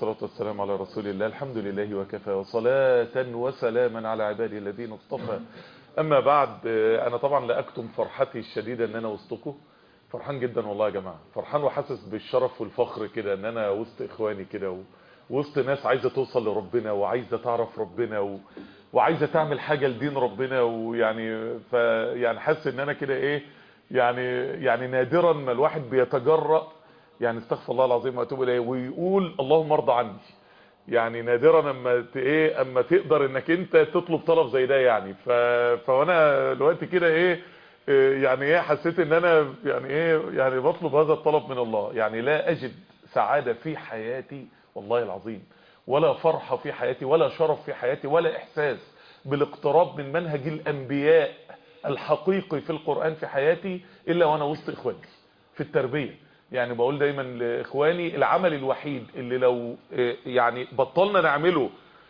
والصلاة والسلام على رسول الله الحمد لله وكفى وصلاة وسلاما على عبادي الذين اصطفى أما بعد أنا طبعا لا أكتم فرحتي الشديدة أن أنا وسطكم فرحان جدا والله يا جماعة فرحان وحاسس بالشرف والفخر كده أن أنا وسط إخواني كده وسط ناس عايزة توصل لربنا وعايزة تعرف ربنا و... وعايزة تعمل حاجة لدين ربنا ويعني ف يعني حاسس ان انا كده ايه يعني يعني نادرا ما الواحد بيتجرأ يعني استغفر الله العظيم واتوب اليه ويقول اللهم ارضى عني يعني نادرا اما ايه اما تقدر انك انت تطلب طلب زي ده يعني ف فانا دلوقتي كده ايه يعني ايه حسيت ان انا يعني ايه يعني بطلب هذا الطلب من الله يعني لا اجد سعادة في حياتي والله العظيم ولا فرحة في حياتي ولا شرف في حياتي ولا احساس بالاقتراب من منهج الانبياء الحقيقي في القرآن في حياتي الا وانا وسط اخواني في التربية يعني بقول دايما لاخواني العمل الوحيد اللي لو يعني بطلنا نعمله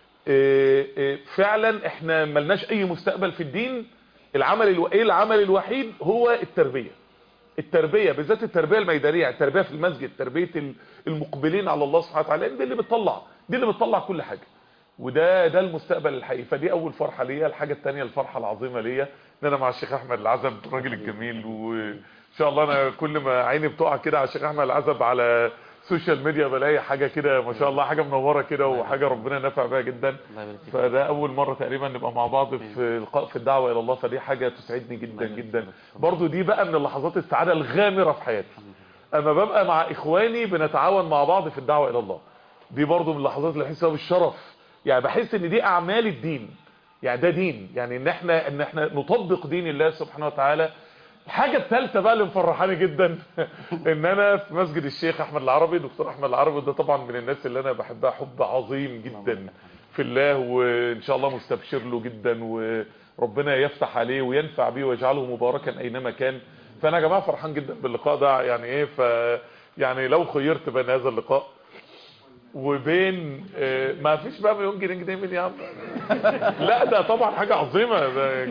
فعلا احنا ملناش اي مستقبل في الدين العمل الو... ايه العمل الوحيد هو التربية التربية بالذات التربية الميدانية التربية في المسجد تربية المقبلين على الله سبحانه وتعالى دي اللي بتطلع دي اللي بتطلع كل حاجة وده ده المستقبل الحقيقي فدي اول فرحة ليا الحاجة التانية الفرحة العظيمة ليا ان انا مع الشيخ احمد العزب الراجل الجميل وان شاء الله انا كل ما عيني بتقع كده على الشيخ احمد العزب على السوشيال ميديا بلاقي حاجة كده ما شاء الله حاجة منورة كده وحاجة ربنا نفع بها جدا فده اول مرة تقريبا نبقى مع بعض في لقاء في الدعوة الى الله فدي حاجة تسعدني جدا جدا برضو دي بقى من اللحظات السعادة الغامرة في حياتي اما ببقى مع اخواني بنتعاون مع بعض في الدعوة الى الله دي برضو من اللحظات اللي بحس بالشرف يعني بحس ان دي اعمال الدين يعني ده دين يعني ان احنا ان احنا نطبق دين الله سبحانه وتعالى الحاجة الثالثة بقى اللي مفرحاني جدا ان انا في مسجد الشيخ احمد العربي دكتور احمد العربي ده طبعا من الناس اللي انا بحبها حب عظيم جدا في الله وان شاء الله مستبشر له جدا وربنا يفتح عليه وينفع بيه ويجعله مباركا اينما كان فانا يا جماعه فرحان جدا باللقاء ده يعني ايه ف يعني لو خيرت بين هذا اللقاء وبين ما فيش بقى مليون جنيه جنيه من يا عم لا ده طبعا حاجه عظيمه ده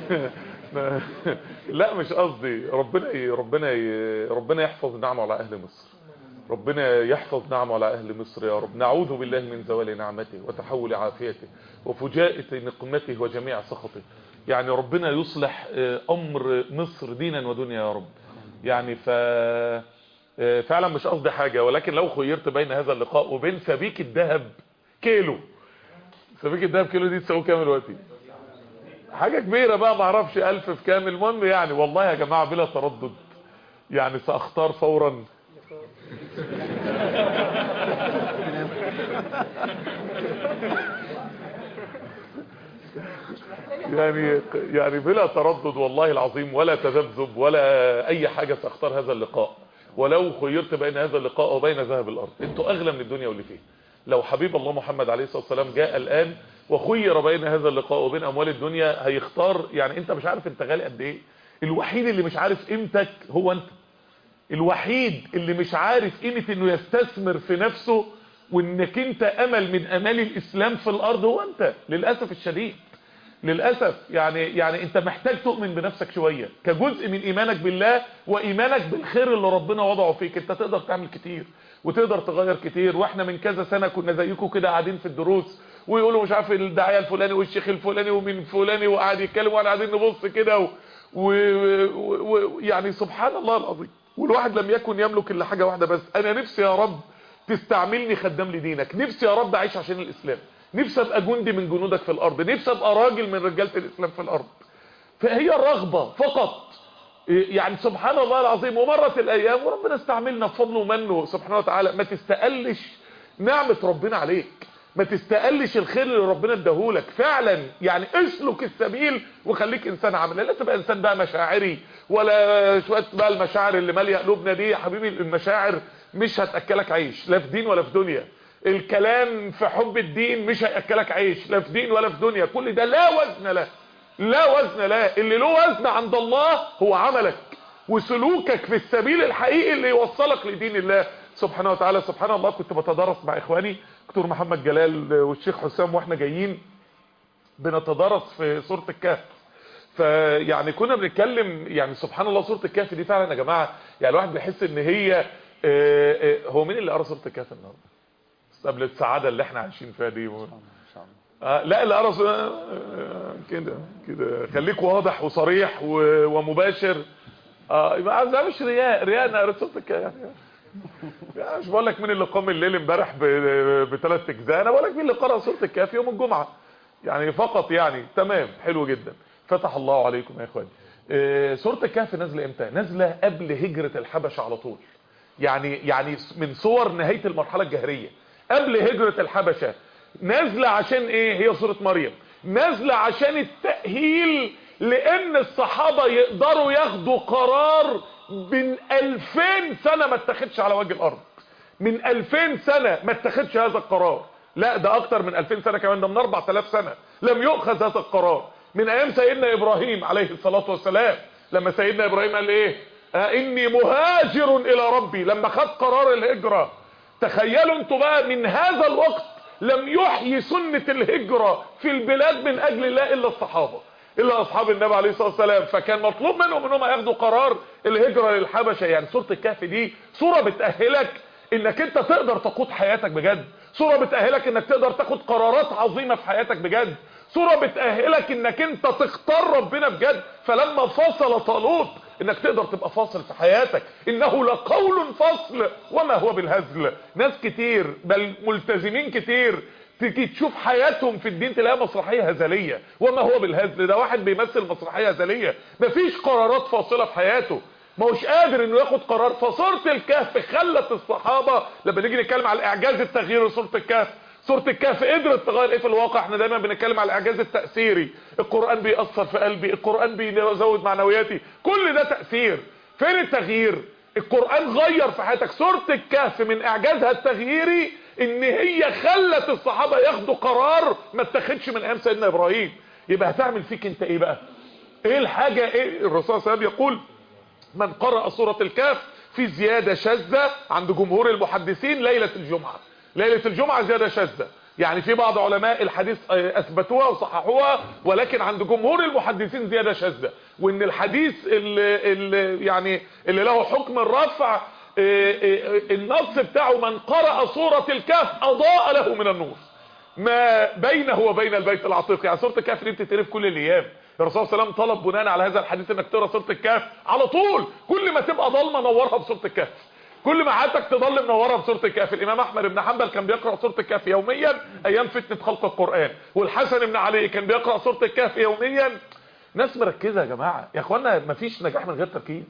لا مش قصدي ربنا ربنا ربنا يحفظ نعمه على اهل مصر ربنا يحفظ نعمه على اهل مصر يا رب نعوذ بالله من زوال نعمته وتحول عافيته وفجاءة نقمته وجميع سخطه يعني ربنا يصلح امر مصر دينا ودنيا يا رب يعني ف فعلا مش قصدي حاجة ولكن لو خيرت بين هذا اللقاء وبين سبيك الذهب كيلو سبيك الذهب كيلو دي تساوي كام دلوقتي حاجة كبيرة بقى ما اعرفش الف في كام المهم يعني والله يا جماعة بلا تردد يعني ساختار فورا يعني يعني بلا تردد والله العظيم ولا تذبذب ولا اي حاجة ساختار هذا اللقاء ولو خيرت بين هذا اللقاء وبين ذهب الارض انتوا اغلى من الدنيا واللي فيها لو حبيب الله محمد عليه الصلاة والسلام جاء الان وخير بين هذا اللقاء وبين اموال الدنيا هيختار يعني انت مش عارف انت غالي قد ايه الوحيد اللي مش عارف قيمتك هو انت الوحيد اللي مش عارف قيمة انه يستثمر في نفسه وانك انت امل من امال الاسلام في الارض هو انت للأسف الشديد للأسف يعني يعني انت محتاج تؤمن بنفسك شوية كجزء من ايمانك بالله وايمانك بالخير اللي ربنا وضعه فيك انت تقدر تعمل كتير وتقدر تغير كتير واحنا من كذا سنة كنا زيكم كده قاعدين في الدروس ويقولوا مش عارف الداعيه الفلاني والشيخ الفلاني ومن فلاني وقاعد يتكلم وانا قاعدين نبص كده ويعني سبحان الله العظيم والواحد لم يكن يملك الا حاجه واحده بس انا نفسي يا رب تستعملني خدام لدينك نفسي يا رب اعيش عشان الاسلام نفسي ابقى جندي من جنودك في الارض نفسي ابقى راجل من رجاله الاسلام في الارض فهي الرغبه فقط يعني سبحان الله العظيم ومرت الايام وربنا استعملنا بفضله ومنه سبحانه وتعالى ما تستقلش نعمه ربنا عليك ما تستقلش الخير اللي ربنا اداهولك فعلا يعني اسلك السبيل وخليك انسان عملي لا تبقى انسان بقى مشاعري ولا شويه بقى المشاعر اللي ماليه قلوبنا دي يا حبيبي المشاعر مش هتاكلك عيش لا في دين ولا في دنيا الكلام في حب الدين مش هياكلك عيش لا في دين ولا في دنيا كل ده لا وزن له لا وزن له اللي له وزن عند الله هو عملك وسلوكك في السبيل الحقيقي اللي يوصلك لدين الله سبحانه وتعالى سبحان الله كنت بتدرس مع اخواني دكتور محمد جلال والشيخ حسام واحنا جايين بنتدرس في سورة الكهف فيعني كنا بنتكلم يعني سبحان الله سورة الكهف دي فعلا يا جماعة يعني الواحد بيحس ان هي هو مين اللي قرأ سورة الكهف النهارده قبل السعاده اللي احنا عايشين فيها دي ان شاء الله آه لا اللي قرص آه كده كده خليك واضح وصريح و- ومباشر اه يبقى ده مش رياء رياء انا قريت صوتك يعني يعني مش بقول لك مين اللي قام الليل امبارح بثلاث اجزاء انا بقول لك مين اللي قرأ سوره الكهف يوم الجمعه يعني فقط يعني تمام حلو جدا فتح الله عليكم يا اخواني آه، سوره الكهف نازله امتى نازله قبل هجره الحبشه على طول يعني يعني من صور نهايه المرحله الجهريه قبل هجره الحبشه نازله عشان ايه هي سوره مريم نازله عشان التاهيل لان الصحابه يقدروا ياخدوا قرار من 2000 سنه ما اتخذش على وجه الارض من 2000 سنه ما اتخذش هذا القرار لا ده اكتر من 2000 سنه كمان ده من 4000 سنه لم يؤخذ هذا القرار من ايام سيدنا ابراهيم عليه الصلاه والسلام لما سيدنا ابراهيم قال ايه آه اني مهاجر الى ربي لما خد قرار الهجره تخيلوا انتوا بقى من هذا الوقت لم يحيي سنة الهجرة في البلاد من اجل الله الا الصحابة الا اصحاب النبي عليه الصلاة والسلام فكان مطلوب منهم انهم ياخدوا قرار الهجرة للحبشة يعني سورة الكهف دي سورة بتأهلك انك انت تقدر تقود حياتك بجد سورة بتأهلك انك تقدر تاخد قرارات عظيمة في حياتك بجد سورة بتأهلك انك انت تختار ربنا بجد فلما فصل طالوت انك تقدر تبقى فاصل في حياتك انه لقول فصل وما هو بالهزل ناس كتير بل ملتزمين كتير تيجي تشوف حياتهم في الدين تلاقيها مسرحيه هزليه وما هو بالهزل ده واحد بيمثل مسرحيه هزليه مفيش قرارات فاصله في حياته ما هوش قادر انه ياخد قرار فصورة الكهف خلت الصحابة لما نيجي نتكلم على الاعجاز التغييري لسورة الكهف سورة الكهف قدرت تغير ايه في الواقع احنا دايما بنتكلم على الاعجاز التأثيري القرآن بيأثر في قلبي القرآن بيزود معنوياتي كل ده تأثير فين التغيير القرآن غير في حياتك سورة الكهف من اعجازها التغييري ان هي خلت الصحابة ياخدوا قرار ما اتخذش من ايام سيدنا ابراهيم يبقى هتعمل فيك انت ايه بقى ايه الحاجة ايه الرسول صلى الله عليه وسلم يقول من قرأ سورة الكهف في زيادة شاذة عند جمهور المحدثين ليلة الجمعة ليلة الجمعة زيادة شاذة يعني في بعض علماء الحديث اثبتوها وصححوها ولكن عند جمهور المحدثين زيادة شاذة وان الحديث اللي, اللي يعني اللي له حكم الرفع النص بتاعه من قرأ سورة الكهف اضاء له من النور ما بينه وبين البيت العتيق يعني سوره الكهف دي بتتقري في كل الايام الرسول صلى الله عليه وسلم طلب بناء على هذا الحديث انك تقرا سوره الكهف على طول كل ما تبقى ضلمه نورها بسوره الكهف كل ما حياتك تضل منورها بسوره الكهف الامام احمد بن حنبل كان بيقرا سوره الكهف يوميا ايام فتنه خلق القران والحسن بن علي كان بيقرا سوره الكهف يوميا ناس مركزه يا جماعه يا اخوانا مفيش نجاح من غير تركيز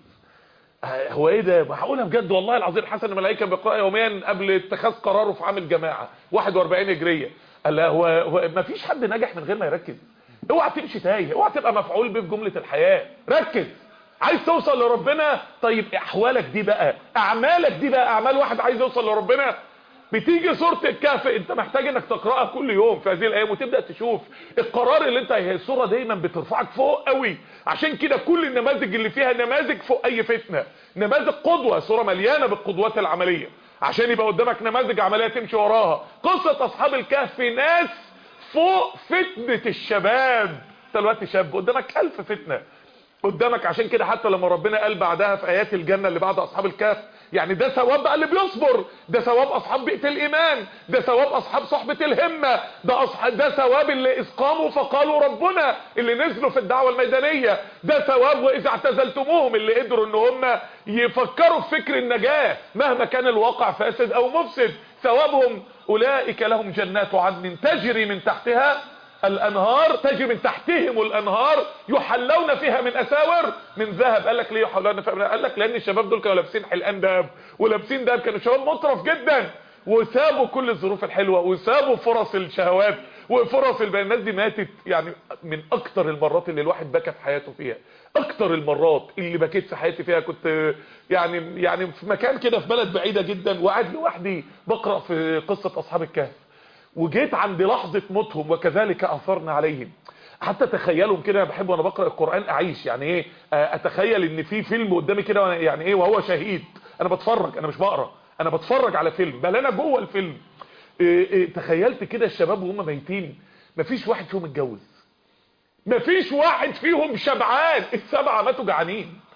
هو ايه ده هقولها بجد والله العظيم حسن الملائكه كان بيقرا يوميا قبل اتخاذ قراره في عام الجماعه 41 هجريه قال لا هو, هو ما فيش حد نجح من غير ما يركز اوعى تمشي تايه اوعى تبقى مفعول به في جمله الحياه ركز عايز توصل لربنا طيب احوالك دي بقى اعمالك دي بقى اعمال واحد عايز يوصل لربنا بتيجي سوره الكهف انت محتاج انك تقراها كل يوم في هذه الايام وتبدا تشوف القرار اللي انت هي السوره دايما بترفعك فوق قوي عشان كده كل النماذج اللي فيها نماذج فوق اي فتنه نماذج قدوه سوره مليانه بالقدوات العمليه عشان يبقى قدامك نماذج عمليه تمشي وراها قصه اصحاب الكهف ناس فوق فتنه الشباب انت دلوقتي شاب قدامك الف فتنه قدامك عشان كده حتى لما ربنا قال بعدها في ايات الجنه اللي بعد اصحاب الكهف يعني ده ثواب بقى اللي بيصبر ده ثواب اصحاب بيئه الايمان ده ثواب اصحاب صحبه الهمه ده اصحاب ده ثواب اللي اسقاموا فقالوا ربنا اللي نزلوا في الدعوه الميدانيه ده ثواب واذا اعتزلتموهم اللي قدروا ان هم يفكروا في فكر النجاه مهما كان الواقع فاسد او مفسد ثوابهم اولئك لهم جنات عدن تجري من تحتها الانهار تجري من تحتهم الانهار يحلون فيها من اساور من ذهب قال لك ليه يحلون فيها من قال لك لان الشباب دول كانوا لابسين حلقان دهب ولابسين دهب كانوا شباب مطرف جدا وسابوا كل الظروف الحلوه وسابوا فرص الشهوات وفرص البنات الناس دي ماتت يعني من اكتر المرات اللي الواحد بكى في حياته فيها اكتر المرات اللي بكيت في حياتي فيها كنت يعني يعني في مكان كده في بلد بعيده جدا وقاعد لوحدي بقرا في قصه اصحاب الكهف وجيت عند لحظة موتهم وكذلك أثرنا عليهم حتى تخيلهم كده انا بحب وانا بقرا القران اعيش يعني ايه اتخيل ان في فيلم قدامي كده يعني ايه وهو شهيد انا بتفرج انا مش بقرا انا بتفرج على فيلم بل انا جوه الفيلم إيه إيه تخيلت كده الشباب وهم ميتين مفيش واحد فيهم اتجوز مفيش واحد فيهم شبعان السبعه ماتوا جعانين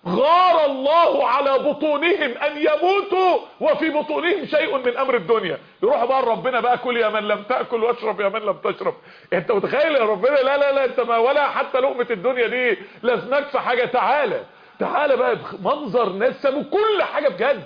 غار الله على بطونهم ان يموتوا وفي بطونهم شيء من امر الدنيا يروحوا بقى ربنا بقى كل يا من لم تاكل واشرب يا من لم تشرب انت متخيل يا ربنا لا لا لا انت ما ولا حتى لقمه الدنيا دي لازمك في حاجه تعالى تعالى بقى منظر ناس سابوا كل حاجه بجد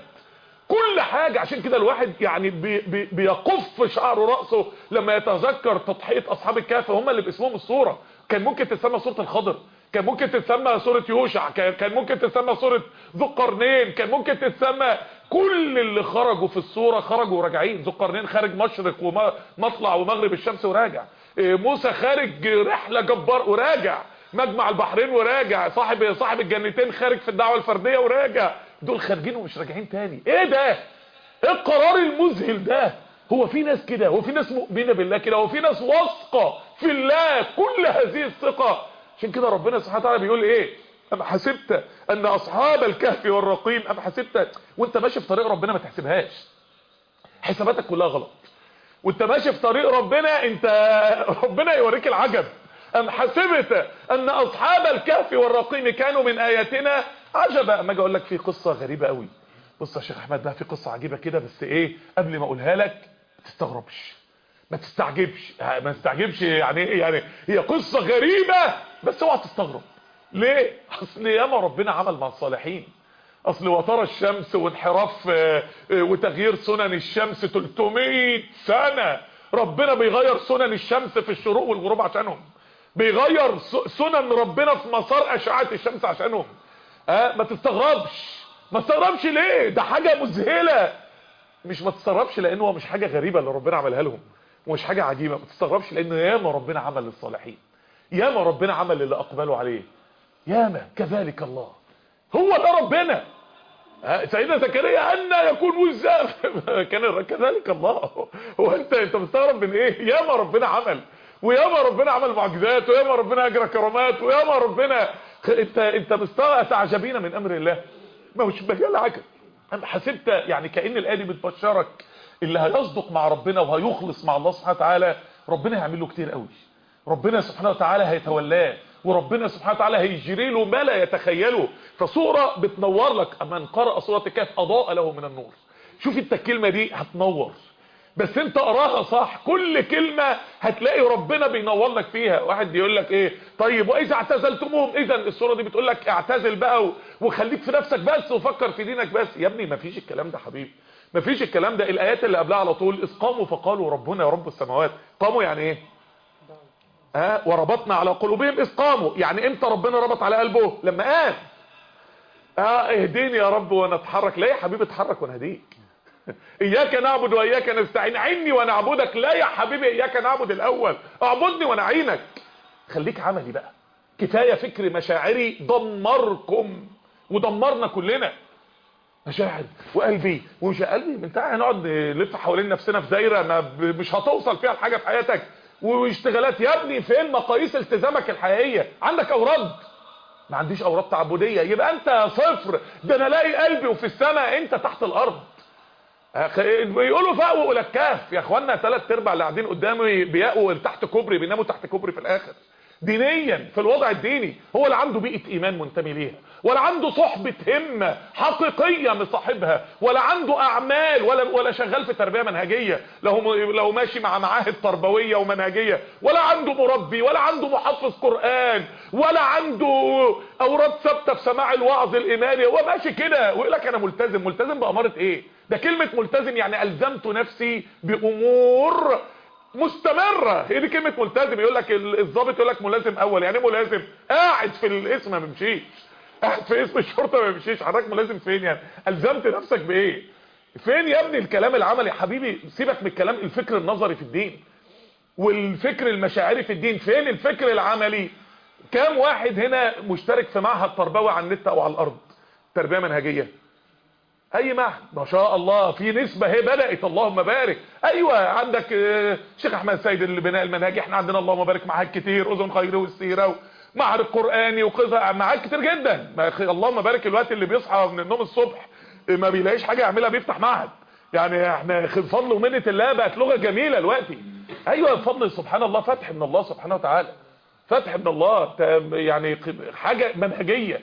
كل حاجة عشان كده الواحد يعني بي بي بيقف شعر رأسه لما يتذكر تضحية أصحاب الكهف هم اللي باسمهم الصورة كان ممكن تسمى صورة الخضر كان ممكن تتسمى سورة يوشع كان ممكن تتسمى سورة ذو القرنين كان ممكن تتسمى كل اللي خرجوا في الصورة خرجوا راجعين ذو القرنين خارج مشرق ومطلع ومغرب الشمس وراجع موسى خارج رحلة جبار وراجع مجمع البحرين وراجع صاحب صاحب الجنتين خارج في الدعوة الفردية وراجع دول خارجين ومش راجعين تاني ايه ده ايه القرار المذهل ده هو في ناس كده هو في ناس مؤمنة بالله كده هو في ناس واثقة في الله كل هذه الثقة عشان كده ربنا سبحانه وتعالى بيقول ايه ام حسبت ان اصحاب الكهف والرقيم ام حسبت وانت ماشي في طريق ربنا ما تحسبهاش حساباتك كلها غلط وانت ماشي في طريق ربنا انت ربنا يوريك العجب ام حسبت ان اصحاب الكهف والرقيم كانوا من اياتنا عجبا اما اجي اقول لك في قصه غريبه قوي بص يا شيخ احمد بقى في قصه عجيبه كده بس ايه قبل ما اقولها لك ما تستغربش ما تستعجبش ما تستعجبش يعني ايه يعني هي قصه غريبه بس اوعى تستغرب ليه اصل ياما ربنا عمل مع الصالحين اصل وترى الشمس وانحراف وتغيير سنن الشمس 300 سنه ربنا بيغير سنن الشمس في الشروق والغروب عشانهم بيغير سنن ربنا في مسار اشعه الشمس عشانهم اه ما تستغربش ما تستغربش ليه ده حاجه مذهله مش ما تستغربش لانه هو مش حاجه غريبه اللي ربنا عملها لهم ومش حاجه عجيبه ما تستغربش لانه ياما ربنا عمل للصالحين ياما ربنا عمل اللي اقبلوا عليه ياما كذلك الله هو ده ربنا سيدنا زكريا أن يكون وزاف كان كذلك الله هو انت انت مستغرب من ايه ياما ربنا عمل وياما ربنا عمل معجزات وياما ربنا اجرى كرامات وياما ربنا انت انت مستغرب تعجبين من امر الله ما مش مجال عجب حسبت يعني كأن الآية دي بتبشرك اللي هيصدق مع ربنا وهيخلص مع الله سبحانه وتعالى ربنا هيعمل له كتير قوي ربنا سبحانه وتعالى هيتولاه وربنا سبحانه وتعالى هيجري له ما لا يتخيله فصورة بتنور لك من قرأ سورة الكهف أضاء له من النور شوف انت الكلمة دي هتنور بس انت قراها صح كل كلمة هتلاقي ربنا بينور لك فيها واحد يقول لك ايه طيب واذا اعتزلتموهم اذا السورة دي بتقول لك اعتزل بقى وخليك في نفسك بس وفكر في دينك بس يا ابني مفيش الكلام ده حبيبي مفيش الكلام ده الايات اللي قبلها على طول اذ قاموا فقالوا ربنا يا رب السماوات قاموا يعني ايه ها وربطنا على قلوبهم اذ قاموا يعني امتى ربنا ربط على قلبه لما قام اه اهديني يا رب وانا اتحرك لا يا حبيبي اتحرك وانا هديك اياك نعبد واياك نستعين عيني وانا اعبدك لا يا حبيبي اياك نعبد الاول اعبدني وانا اعينك خليك عملي بقى كفايه فكر مشاعري دمركم ودمرنا كلنا مشاعر وقلبي ومش قلبي من تعالى هنقعد نلف حوالين نفسنا في دايره ما مش هتوصل فيها لحاجه في حياتك واشتغالات يا ابني فين مقاييس التزامك الحقيقيه عندك اوراد ما عنديش اوراد تعبديه يبقى انت صفر ده انا الاقي قلبي وفي السماء انت تحت الارض بيقولوا فاقوا الى الكهف يا اخوانا ثلاث ارباع اللي قاعدين قدامي بيقوا تحت كوبري بيناموا تحت كوبري في الاخر دينيا في الوضع الديني هو اللي عنده بيئه ايمان منتمي ليها ولا عنده صحبه همه حقيقيه مصاحبها ولا عنده اعمال ولا ولا شغال في تربيه منهجيه لو لو ماشي مع معاهد تربويه ومنهجيه ولا عنده مربي ولا عنده محفظ قران ولا عنده اوراد ثابته في سماع الوعظ الايماني هو ماشي كده ويقول لك انا ملتزم ملتزم باماره ايه ده كلمه ملتزم يعني الزمت نفسي بامور مستمرة هي دي كلمة ملتزم يقول لك الضابط يقول لك ملازم اول يعني ملازم قاعد في الاسم ما بيمشيش قاعد في اسم الشرطة ما بيمشيش حضرتك ملازم فين يعني الزمت نفسك بايه فين يا ابني الكلام العملي حبيبي سيبك من الكلام الفكر النظري في الدين والفكر المشاعري في الدين فين الفكر العملي كام واحد هنا مشترك في معهد تربوي على النت او على الارض تربية منهجية اي معهد ما شاء الله في نسبة هي بدأت اللهم بارك ايوه عندك شيخ احمد سيد اللي بناء المنهج احنا عندنا اللهم بارك معاهد كتير اذن خير والسيرة معهد القرآني وقصة معاهد كتير جدا اللهم بارك الوقت اللي بيصحى من النوم الصبح ما بيلاقيش حاجة يعملها بيفتح معهد يعني احنا بفضل ومنة الله بقت لغة جميلة دلوقتي ايوه بفضل سبحان الله فتح من الله سبحانه وتعالى فتح من الله يعني حاجة منهجية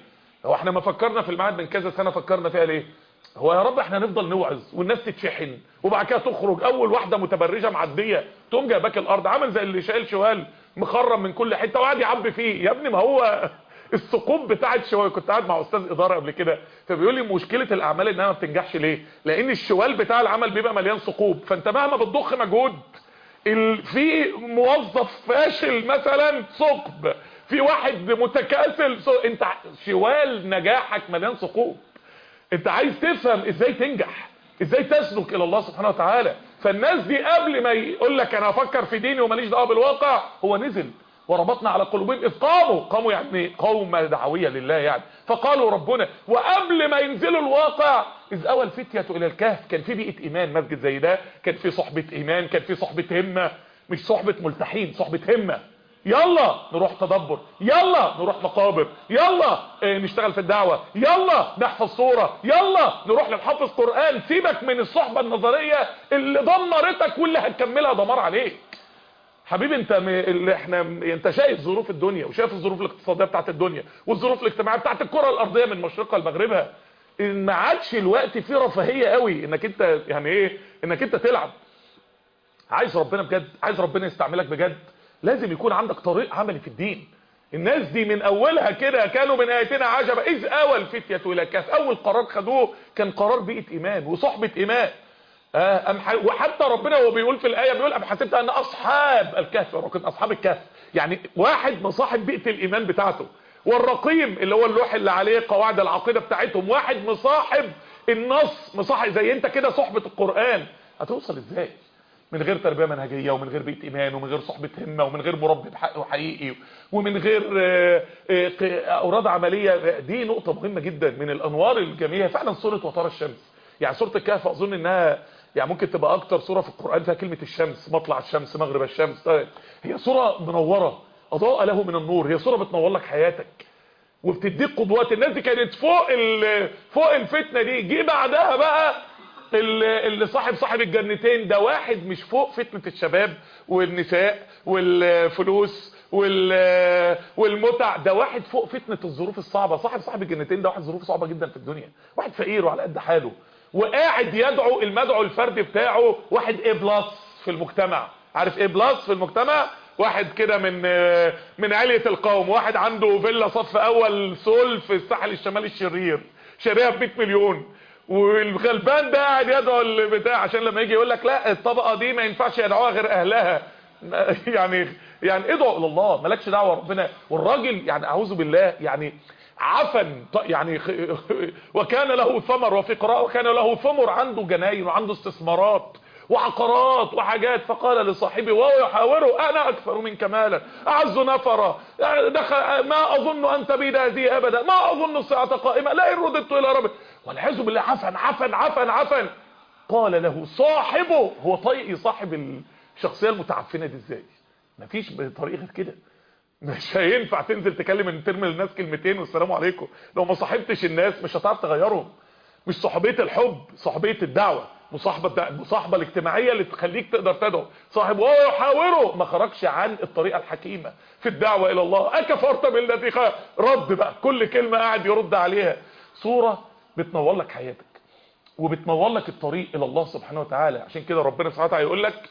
هو احنا ما فكرنا في الميعاد من كذا سنه فكرنا فيها ليه هو يا رب احنا هنفضل نوعظ والناس تتشحن وبعد كده تخرج اول واحده متبرجه معديه تقوم جايباك الارض عامل زي اللي شايل شوال مخرم من كل حته وقاعد يعبي فيه يا ابني ما هو الثقوب بتاعت شوال كنت قاعد مع استاذ اداره قبل كده فبيقول لي مشكله الاعمال انها ما بتنجحش ليه لان الشوال بتاع العمل بيبقى مليان ثقوب فانت مهما بتضخ مجهود ال- في موظف فاشل مثلا ثقب في واحد متكاسل ث- انت ع- شوال نجاحك مليان ثقوب انت عايز تفهم ازاي تنجح ازاي تسلك الى الله سبحانه وتعالى فالناس دي قبل ما يقول لك انا افكر في ديني وماليش دعوه بالواقع هو نزل وربطنا على قلوبهم اذ قاموا قاموا يعني قوم دعويه لله يعني فقالوا ربنا وقبل ما ينزلوا الواقع اذ اوى الفتيه الى الكهف كان في بيئه ايمان مسجد زي ده كان في صحبه ايمان كان في صحبه همه مش صحبه ملتحين صحبه همه يلا نروح تدبر يلا نروح مقابر يلا اه نشتغل في الدعوة يلا نحفظ صورة يلا نروح لنحفظ قرآن سيبك من الصحبة النظرية اللي دمرتك واللي هتكملها دمار عليك حبيبي انت م... اللي احنا انت شايف ظروف الدنيا وشايف الظروف الاقتصاديه بتاعت الدنيا والظروف الاجتماعيه بتاعت الكره الارضيه من مشرقها لمغربها ما عادش الوقت فيه رفاهيه قوي انك انت يعني ايه انك انت تلعب عايز ربنا بجد عايز ربنا يستعملك بجد لازم يكون عندك طريق عملي في الدين الناس دي من اولها كده كانوا من اياتنا عجبا اذ اوى الفتيه الى الكهف اول قرار خدوه كان قرار بيئه ايمان وصحبه ايمان آه أم ح... وحتى ربنا وهو بيقول في الايه بيقول ام حسبت ان اصحاب الكهف ركن اصحاب الكهف يعني واحد مصاحب بيئه الايمان بتاعته والرقيم اللي هو اللوح اللي عليه قواعد العقيده بتاعتهم واحد مصاحب النص مصاحب زي انت كده صحبه القران هتوصل ازاي من غير تربيه منهجيه ومن غير بيئه ايمان ومن غير صحبه همه ومن غير مربي بحق وحقيقي ومن غير آه، آه، اوراد عمليه دي نقطه مهمه جدا من الانوار الجميله فعلا سوره وترى الشمس يعني سوره الكهف اظن انها يعني ممكن تبقى اكتر سوره في القران فيها كلمه الشمس مطلع الشمس مغرب الشمس طيب. هي سوره منوره اضاء له من النور هي سوره بتنور لك حياتك وبتديك قدوات الناس دي كانت فوق ال- فوق الفتنه دي جه بعدها بقى اللي اللي صاحب صاحب الجنتين ده واحد مش فوق فتنه الشباب والنساء والفلوس وال والمتع ده واحد فوق فتنه الظروف الصعبه صاحب صاحب الجنتين ده واحد ظروفه صعبه جدا في الدنيا واحد فقير وعلى قد حاله وقاعد يدعو المدعو الفردي بتاعه واحد ايه بلس في المجتمع عارف ايه بلس في المجتمع واحد كده من من علية القوم واحد عنده فيلا صف اول سول في الساحل الشمالي الشرير شاريها ب 100 مليون والغلبان ده قاعد يدعو البتاع عشان لما يجي يقول لك لا الطبقه دي ما ينفعش يدعوها غير اهلها يعني يعني ادعوا الى الله مالكش دعوه ربنا والراجل يعني اعوذ بالله يعني عفن ط- يعني خ- وكان له ثمر وفي قراءه وكان له ثمر عنده جناين وعنده استثمارات وعقارات وحاجات فقال لصاحبه وهو يحاوره انا اكثر منك مالا اعز نفرا دخل ما اظن ان تبيد هذه ابدا ما اظن الساعه قائمه لئن رددت الى ربي والعياذ بالله عفن عفن عفن عفن قال له صاحبه هو طيق يصاحب الشخصيه المتعفنه دي ازاي مفيش طريقه غير كده مش هينفع تنزل تكلم ترمي للناس كلمتين والسلام عليكم لو ما صاحبتش الناس مش هتعرف تغيرهم مش صحوبيه الحب صحوبيه الدعوه مصاحبه المصاحبه الاجتماعيه اللي تخليك تقدر تدعو صاحب وهو يحاوره ما خرجش عن الطريقه الحكيمه في الدعوه الى الله اكفرت بالذي خلق رد بقى كل كلمه قاعد يرد عليها صوره بتنور لك حياتك وبتنور لك الطريق الى الله سبحانه وتعالى عشان كده ربنا سبحانه وتعالى يقول لك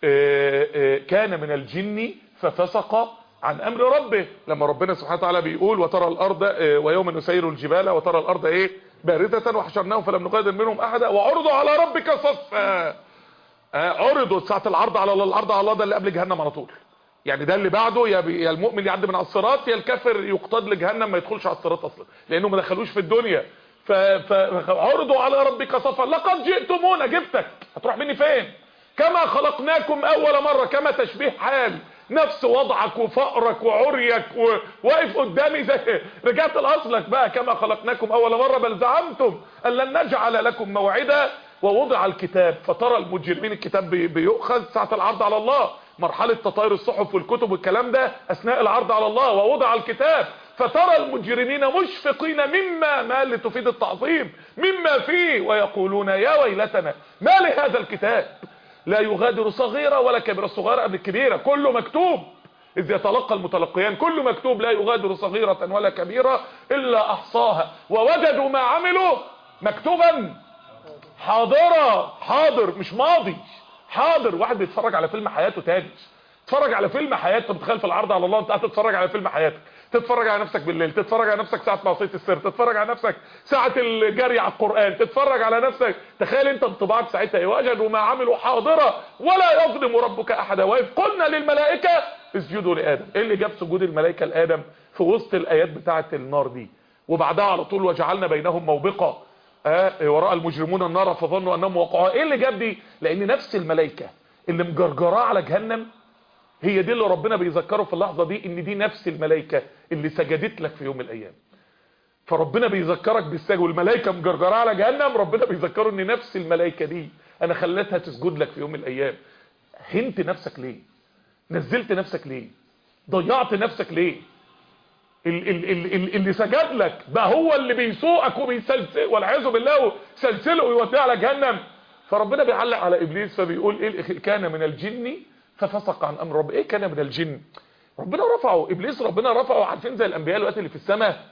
آه، آه، كان من الجن ففسق عن امر ربه لما ربنا سبحانه وتعالى بيقول وترى الارض آه، ويوم نسير الجبال وترى الارض ايه بارزة وحشرناهم فلم نغادر منهم احدا وعرضوا على ربك صفا آه، عرضوا ساعة العرض على الله العرض على الله ده اللي قبل جهنم على طول يعني ده اللي بعده يا, بي- يا المؤمن يعدي من على الصراط يا الكافر يقتاد لجهنم ما يدخلش على الصراط اصلا لانه ما دخلوش في الدنيا ف- فعرضوا على ربك صفا لقد جئتمونا جبتك هتروح مني فين كما خلقناكم اول مرة كما تشبيه حال نفس وضعك وفقرك وعريك وواقف قدامي زي رجعت لاصلك بقى كما خلقناكم اول مرة بل زعمتم ان لن نجعل لكم موعدا ووضع الكتاب فترى المجرمين الكتاب بي- بيؤخذ ساعة العرض على الله مرحلة تطاير الصحف والكتب والكلام ده اثناء العرض على الله ووضع الكتاب فترى المجرمين مشفقين مما ما اللي تفيد التعظيم مما فيه ويقولون يا ويلتنا ما لهذا الكتاب لا يغادر صغيرة ولا كبيرة الصغيرة قبل الكبيرة كله مكتوب إذ يتلقى المتلقيان كل مكتوب لا يغادر صغيرة ولا كبيرة إلا أحصاها ووجدوا ما عملوا مكتوبا حاضرة حاضر مش ماضي حاضر واحد بيتفرج على فيلم حياته تاني تتفرج على فيلم حياته بتخيل في العرض على الله انت قاعد تتفرج على فيلم حياتك تتفرج على نفسك بالليل تتفرج على نفسك ساعه معصيه السر تتفرج على نفسك ساعه الجري على القران تتفرج على نفسك تخيل انت انطباعك ساعتها ايه وجدوا ما عملوا حاضره ولا يظلم ربك احدا واذ قلنا للملائكه اسجدوا لادم ايه اللي جاب سجود الملائكه لادم في وسط الايات بتاعه النار دي وبعدها على طول وجعلنا بينهم موبقه آه وراء المجرمون النار فظنوا انهم وقعوا ايه اللي جاب دي لان نفس الملائكه اللي مجرجراه على جهنم هي دي اللي ربنا بيذكره في اللحظة دي ان دي نفس الملائكة اللي سجدت لك في يوم من الايام فربنا بيذكرك بالسجد والملائكة مجرجرة على جهنم ربنا بيذكره ان نفس الملائكة دي انا خليتها تسجد لك في يوم من الايام هنت نفسك ليه نزلت نفسك ليه ضيعت نفسك ليه ال ال ال ال اللي سجد لك بقى هو اللي بيسوقك وبيسلسل والعياذ بالله سلسله ويوديه على جهنم فربنا بيعلق على ابليس فبيقول ايه كان من الجن ففسق عن امر رب ايه كان من الجن ربنا رفعه ابليس ربنا رفعه عارفين زي الانبياء الوقت اللي في السماء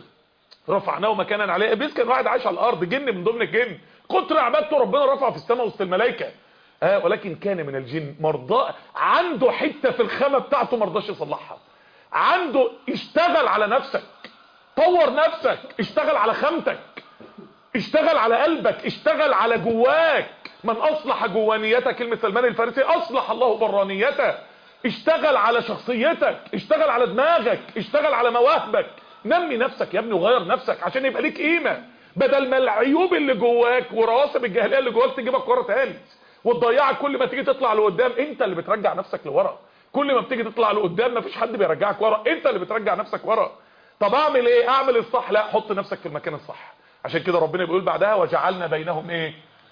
رفعناه مكانا عليه ابليس كان واحد عايش على الارض جن من ضمن الجن كتر عبادته ربنا رفعه في السماء وسط الملائكه آه ولكن كان من الجن مرضى عنده حته في الخامه بتاعته ما رضاش يصلحها عنده اشتغل على نفسك طور نفسك اشتغل على خامتك اشتغل على قلبك اشتغل على جواك من اصلح جوانيته كلمة سلمان الفارسي اصلح الله برانيته اشتغل على شخصيتك اشتغل على دماغك اشتغل على مواهبك نمي نفسك يا ابني وغير نفسك عشان يبقى ليك قيمة بدل ما العيوب اللي جواك ورواسب الجاهليه اللي جواك تجيبك ورا تاني وتضيعك كل ما تيجي تطلع لقدام انت اللي بترجع نفسك لورا كل ما بتيجي تطلع لقدام مفيش حد بيرجعك ورا انت اللي بترجع نفسك ورا طب اعمل ايه اعمل الصح لا حط نفسك في المكان الصح عشان كده ربنا بيقول بعدها وجعلنا بينهم ايه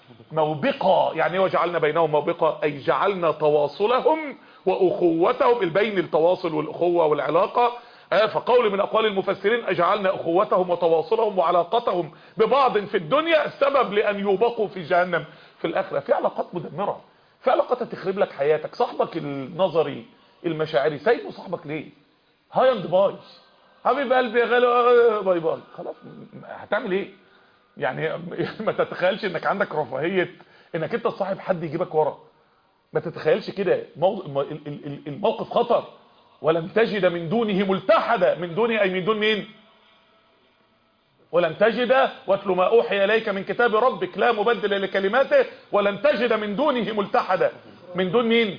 موبقة يعني ايه وجعلنا بينهم موبقة اي جعلنا تواصلهم واخوتهم البين التواصل والاخوة والعلاقة آه فقول من اقوال المفسرين اجعلنا اخوتهم وتواصلهم وعلاقتهم ببعض في الدنيا السبب لان يوبقوا في جهنم في الاخرة في علاقات مدمرة في علاقات هتخرب لك حياتك صاحبك النظري المشاعري سايبه صاحبك ليه هاي اند باي حبيب قلبي يا غالي باي باي خلاص هتعمل ايه يعني ما تتخيلش انك عندك رفاهية انك انت تصاحب حد يجيبك ورا ما تتخيلش كده الموقف خطر ولن تجد من دونه ملتحدا من دونه اي من دون مين ولن تجد واتل ما اوحي اليك من كتاب ربك لا مبدل لكلماته ولن تجد من دونه ملتحدا من دون مين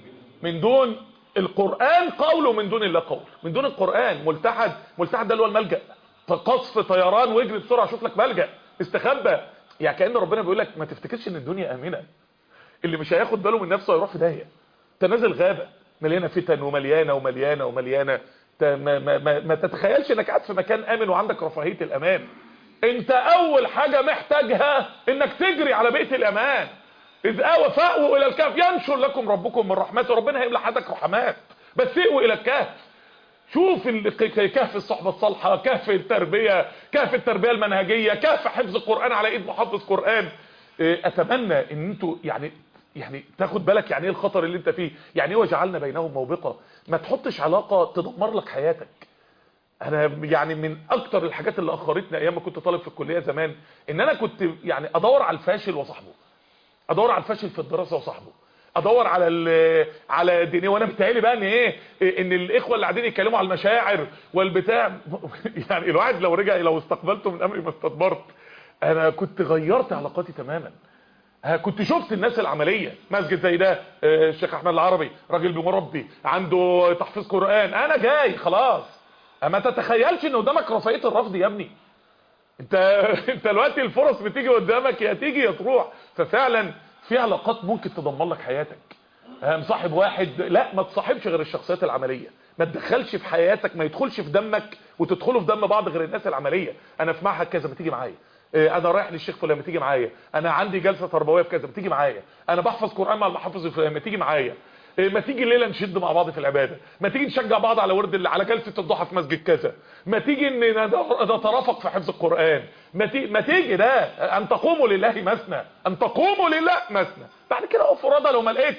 من دون القرآن قول ومن دون الله قول من دون القرآن ملتحد ملتحد ده اللي هو الملجأ قصف طيران واجري بسرعه شوف لك ملجا استخبى يعني كان ربنا بيقول لك ما تفتكرش ان الدنيا امنه اللي مش هياخد باله من نفسه هيروح في داهيه تنازل غابه مليانه فتن ومليانه ومليانه ومليانه ما, ما, ما, ما تتخيلش انك قاعد في مكان امن وعندك رفاهيه الامان انت اول حاجه محتاجها انك تجري على بيئه الامان اذ اوى فاووا الى الكهف ينشر لكم ربكم من رحمته ربنا هيملى حياتك رحمات بس اقوا الى الكهف شوف كهف الصحبة الصالحة كهف التربية كهف التربية المنهجية كهف حفظ القرآن على ايد محافظ قرآن اتمنى ان انتوا يعني يعني تاخد بالك يعني ايه الخطر اللي انت فيه يعني ايه وجعلنا بينهم موبقة ما تحطش علاقة تدمر لك حياتك انا يعني من اكتر الحاجات اللي اخرتني ايام ما كنت طالب في الكلية زمان ان انا كنت يعني ادور على الفاشل وصاحبه ادور على الفاشل في الدراسة وصاحبه ادور على على ديني وانا بتهيالي بقى ان ايه ان الاخوه اللي قاعدين يتكلموا على المشاعر والبتاع يعني الواحد لو رجع لو استقبلته من امري ما استدبرت انا كنت غيرت علاقاتي تماما كنت شفت الناس العمليه مسجد زي ده الشيخ احمد العربي راجل بمربي عنده تحفيظ قران انا جاي خلاص اما تتخيلش ان قدامك رفاهيه الرفض يا ابني انت انت دلوقتي الفرص بتيجي قدامك يا تيجي يا تروح ففعلا في علاقات ممكن تدمر لك حياتك مصاحب واحد لا ما تصاحبش غير الشخصيات العملية ما تدخلش في حياتك ما يدخلش في دمك وتدخلوا في دم بعض غير الناس العملية انا في معهد كذا ما تيجي معايا انا رايح للشيخ فلان ما تيجي معايا انا عندي جلسة تربويه في كذا ما تيجي معايا انا بحفظ قرآن مع المحافظ الفلاني ما تيجي معايا ما تيجي الليله نشد مع بعض في العباده ما تيجي نشجع بعض على ورد على جلسه الضحى في مسجد كذا ما تيجي ان نترافق في حفظ القران ما تيجي ما تيجي ده ان تقوموا لله مثنى ان تقوموا لله مثنى بعد كده اقف فرادى لو ما لقيتش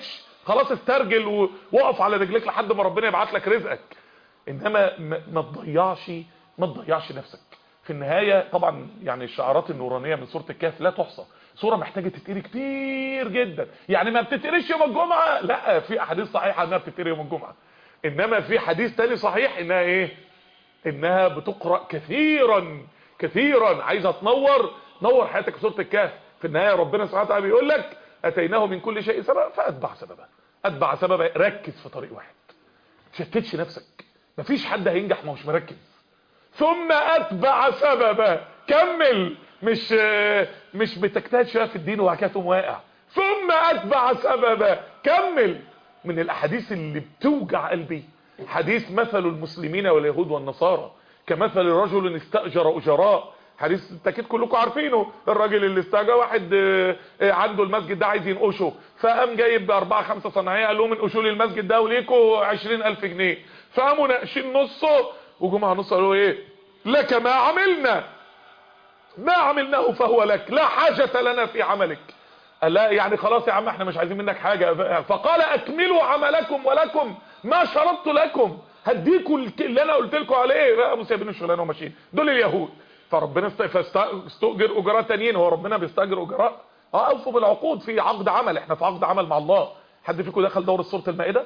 خلاص استرجل ووقف على رجليك لحد ما ربنا يبعت لك رزقك انما ما تضيعش ما تضيعش نفسك في النهاية طبعا يعني الشعارات النورانية من سورة الكهف لا تحصى سورة محتاجة تتقري كتير جدا يعني ما بتتقريش يوم الجمعة لا في احاديث صحيحة انها بتتقري يوم الجمعة انما في حديث تاني صحيح انها ايه انها بتقرأ كثيرا كثيرا عايزة تنور نور حياتك في سورة الكهف في النهاية ربنا سبحانه وتعالى بيقول لك اتيناه من كل شيء سبب فاتبع سببا اتبع سببا ركز في طريق واحد تشتتش نفسك مفيش حد هينجح ما هوش مركز ثم اتبع سببا كمل مش مش بتجتهد شويه في الدين وبعد كده تقوم واقع ثم اتبع سببا كمل من الاحاديث اللي بتوجع قلبي حديث مثل المسلمين واليهود والنصارى كمثل رجل استاجر اجراء حديث التاكيد كلكم عارفينه الراجل اللي استاجر واحد عنده المسجد ده عايز ينقشه فقام جايب اربعة خمسة صناعيه قال لهم انقشوا لي المسجد ده وليكوا 20000 جنيه فقاموا ناقشين نصه وجمعه نص قالوا ايه لك ما عملنا ما عملناه فهو لك لا حاجة لنا في عملك قال لا يعني خلاص يا عم احنا مش عايزين منك حاجة فقال اكملوا عملكم ولكم ما شرطت لكم هديكوا اللي انا قلت لكم عليه بقى ابو سايبين الشغلانه وماشيين دول اليهود فربنا استؤجر اجراء تانيين هو ربنا بيستاجر اجراء اه اوفوا بالعقود في عقد عمل احنا في عقد عمل مع الله حد فيكم دخل دورة سورة المائدة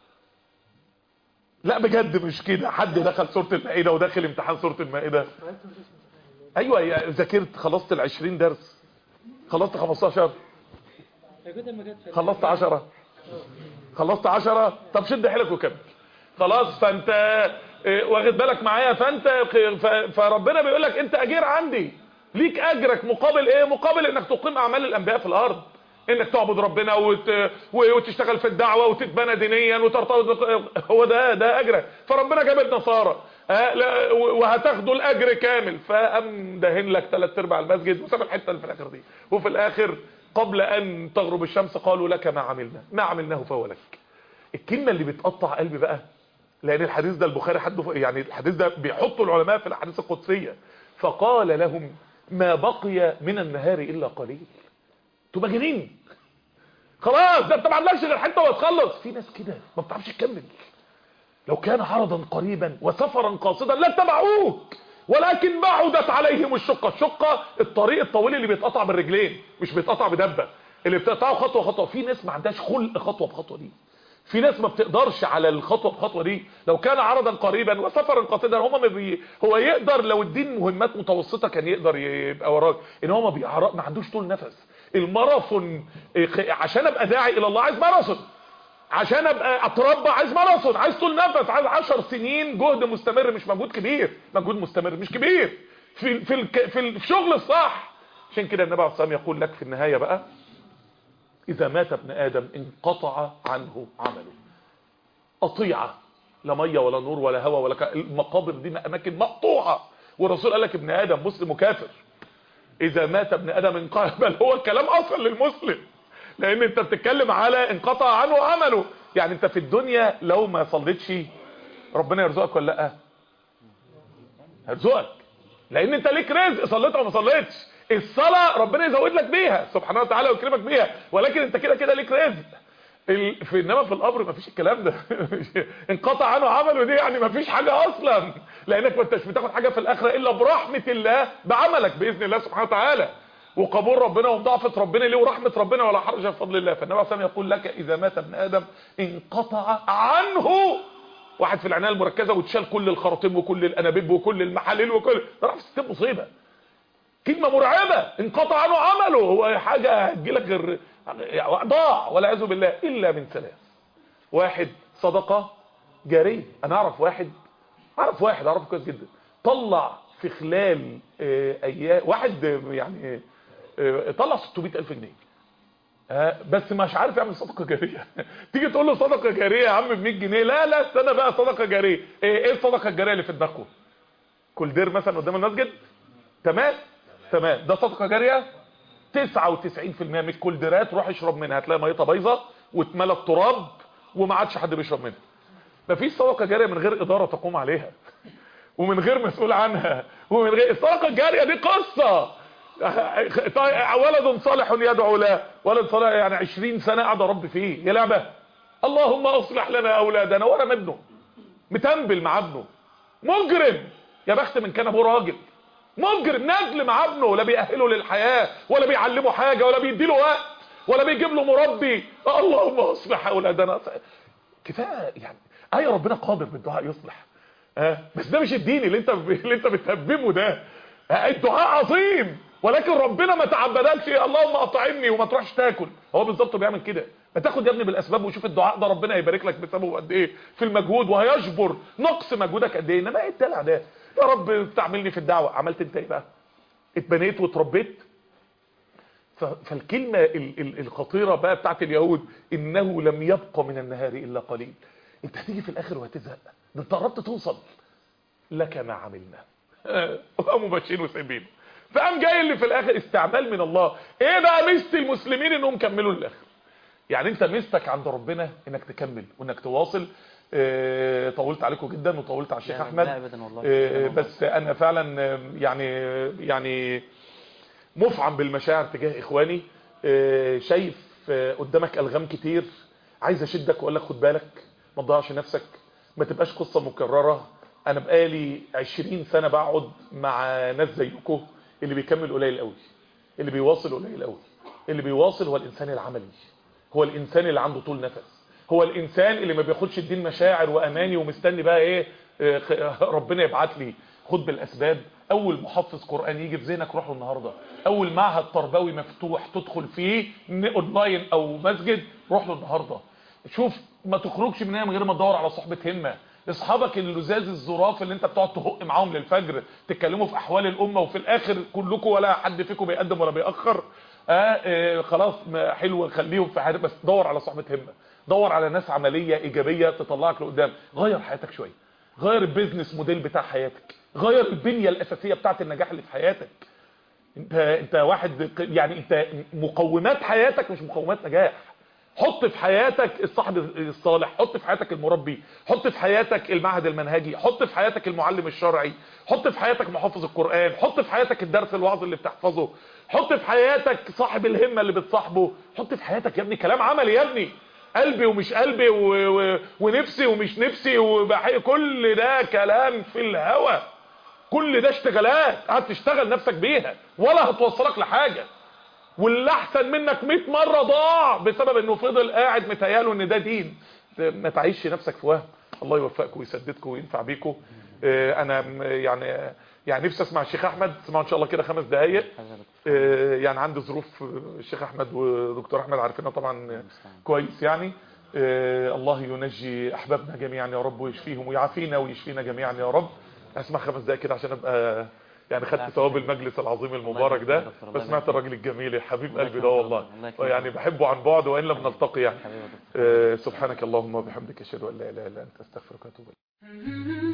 لا بجد مش كده حد دخل سورة المائدة وداخل امتحان سورة المائدة ايوه يا ذاكرت خلصت ال 20 درس خلصت 15 خلصت 10 خلصت 10 طب شد حيلك وكمل خلاص فانت واخد بالك معايا فانت فربنا بيقول لك انت اجير عندي ليك اجرك مقابل ايه مقابل انك تقيم اعمال الانبياء في الارض انك تعبد ربنا وت... وتشتغل في الدعوة وتتبنى دينيا وترتبط هو ده ده اجرك فربنا جاب النصارى ها وهتاخدوا الاجر كامل فقام دهن لك ثلاث ارباع المسجد وساب الحته اللي في الاخر دي وفي الاخر قبل ان تغرب الشمس قالوا لك ما عملنا ما عملناه فهو لك الكلمه اللي بتقطع قلبي بقى لان الحديث ده البخاري حد يعني الحديث ده بيحطوا العلماء في الاحاديث القدسيه فقال لهم ما بقي من النهار الا قليل انتوا مجانين خلاص ده انت ما عندكش غير حته وتخلص في ناس كده ما بتعرفش تكمل لو كان عرضا قريبا وسفرا قاصدا لاتبعوك ولكن بعدت عليهم الشقه الشقه الطريق الطويل اللي بيتقطع بالرجلين مش بيتقطع بدبه اللي بتقطعه خطوه خطوه في ناس ما عندهاش خلق خطوه بخطوه دي في ناس ما بتقدرش على الخطوه بخطوه دي لو كان عرضا قريبا وسفرا قاصدا هم ما بي هو يقدر لو الدين مهمات متوسطه كان يقدر يبقى وراك ان هو ما بيعرق ما عندوش طول نفس الماراثون عشان ابقى داعي الى الله عايز ماراثون عشان ابقى اتربى عايز ماراثون عايز طول نفس عايز 10 سنين جهد مستمر مش مجهود كبير مجهود مستمر مش كبير في في الك في الشغل الصح عشان كده النبي عليه الصلاه والسلام يقول لك في النهايه بقى اذا مات ابن ادم انقطع عنه عمله قطيعه لا ميه ولا نور ولا هواء ولا ك... المقابر دي اماكن مقطوعه والرسول قال لك ابن ادم مسلم وكافر اذا مات ابن ادم انقطع بل هو الكلام اصلا للمسلم لان انت بتتكلم على انقطع عنه عمله يعني انت في الدنيا لو ما صليتش ربنا يرزقك ولا لا هيرزقك لان انت ليك رزق صليت او ما صليتش الصلاه ربنا يزود لك بيها سبحانه وتعالى ويكرمك بيها ولكن انت كده كده ليك رزق في انما في القبر مفيش الكلام ده انقطع عنه عمله دي يعني مفيش حاجه اصلا لانك ما انتش بتاخد حاجه في الاخره الا برحمه الله بعملك باذن الله سبحانه وتعالى وقبول ربنا ومضاعفه ربنا ليه ورحمه ربنا ولا حرج بفضل الله فالنبي عليه الصلاه يقول لك اذا مات ابن ادم انقطع عنه واحد في العنايه المركزه وتشال كل الخراطيم وكل الانابيب وكل المحاليل وكل راح في 60 مصيبه كلمه مرعبه انقطع عنه عمله هو حاجه هتجيلك غير ضاع والعياذ بالله الا من ثلاث واحد صدقه جاريه انا اعرف واحد اعرف واحد اعرفه كويس جدا طلع في خلال ايام واحد يعني طلع 600000 جنيه بس مش عارف يعمل صدقه جاريه تيجي تقول له صدقه جاريه يا عم ب 100 جنيه لا لا استنى بقى صدقه جاريه ايه الصدقه الجاريه اللي في دماغكم كل دير مثلا قدام المسجد تمام تمام ده صدقه جاريه 99% من الكولدرات روح اشرب منها هتلاقي ميتها بايظه واتملى التراب وما عادش حد بيشرب منها مفيش صدقه جاريه من غير اداره تقوم عليها ومن غير مسؤول عنها ومن غير الصدقه الجاريه دي قصه ولد صالح يدعو له ولد صالح يعني 20 سنه قاعد اربي فيه هي لعبه اللهم اصلح لنا اولادنا ورا ابنه متنبل مع ابنه مجرم يا بخت من كان ابوه راجل مجرم نجل مع ابنه لا بيأهله للحياة ولا بيعلمه حاجة ولا بيديله وقت ولا بيجيب له مربي اللهم اصلح اولادنا كفايه يعني اي ربنا قادر بالدعاء يصلح آه بس ده مش الدين اللي انت اللي انت بتهببه ده آه الدعاء عظيم ولكن ربنا ما تعبدكش اللهم اطعمني وما تروحش تاكل هو بالظبط بيعمل كده ما تاخد يا ابني بالاسباب وشوف الدعاء ده ربنا هيبارك لك بسببه قد ايه في المجهود وهيجبر نقص مجهودك قد ايه انما ايه الدلع ده يا رب استعملني في الدعوه عملت انت ايه بقى اتبنيت وتربيت فالكلمة الخطيرة بقى بتاعت اليهود إنه لم يبقى من النهار إلا قليل انت هتيجي في الآخر وهتزهق ده انت قربت توصل لك ما عملنا وقاموا ماشيين وسايبينه فقام جاي اللي في الآخر استعمال من الله ايه بقى ميزة المسلمين انهم كملوا للآخر يعني انت ميزتك عند ربنا انك تكمل وانك تواصل اه طولت عليكم جدا وطولت على الشيخ احمد اه بس انا فعلا يعني يعني مفعم بالمشاعر تجاه اخواني اه شايف قدامك الغام كتير عايز اشدك واقول لك خد بالك ما تضيعش نفسك ما تبقاش قصة مكررة انا بقالي 20 سنة بقعد مع ناس زيكم اللي بيكمل قليل قوي اللي بيواصل قليل قوي اللي بيواصل هو الانسان العملي هو الانسان اللي عنده طول نفس هو الانسان اللي ما بياخدش الدين مشاعر واماني ومستني بقى ايه ربنا يبعت لي خد بالاسباب اول محفظ قرآن يجي في ذهنك روح له النهاردة اول معهد تربوي مفتوح تدخل فيه اونلاين او مسجد روح له النهاردة شوف ما تخرجش من هنا من غير ما تدور على صحبة همة اصحابك اللزاز الظراف اللي انت بتقعد تهق معاهم للفجر تتكلموا في احوال الامة وفي الاخر كلكم ولا حد فيكم بيقدم ولا بيأخر آه, آه خلاص حلوة خليهم في حياتك بس دور على صحبة همة دور على ناس عملية ايجابية تطلعك لقدام غير حياتك شوية غير البيزنس موديل بتاع حياتك غير البنية الاساسية بتاعت النجاح اللي في حياتك انت انت واحد يعني انت مقومات حياتك مش مقومات نجاح حط في حياتك الصاحب الصالح حط في حياتك المربي حط في حياتك المعهد المنهجي حط في حياتك المعلم الشرعي حط في حياتك محافظ القرآن حط في حياتك الدرس الوعظ اللي بتحفظه حط في حياتك صاحب الهمة اللي بتصاحبه حط في حياتك يا ابني كلام عملي يا ابني قلبي ومش قلبي و... و... ونفسي ومش نفسي وبحي كل ده كلام في الهوى كل ده اشتغالات قاعد تشتغل نفسك بيها ولا هتوصلك لحاجة واللي احسن منك 100 مرة ضاع بسبب انه فضل قاعد متهياله ان ده دين ما تعيش نفسك في وهم الله يوفقكم ويسددكم وينفع بيكم اه انا يعني يعني نفسي اسمع الشيخ احمد اسمعوا ان شاء الله كده خمس دقايق اه يعني عندي ظروف الشيخ احمد ودكتور احمد عارفينها طبعا كويس يعني اه الله ينجي احبابنا جميعا يا رب ويشفيهم ويعافينا ويشفينا جميعا يا رب اسمع خمس دقايق كده عشان ابقى يعني خدت ثواب المجلس العظيم المبارك ده فسمعت الراجل الجميل الحبيب قلبي ده والله يعني بحبه عن بعد وان لم نلتقي يعني آه سبحانك اللهم وبحمدك اشهد ان لا اله الا انت استغفرك واتوب اليك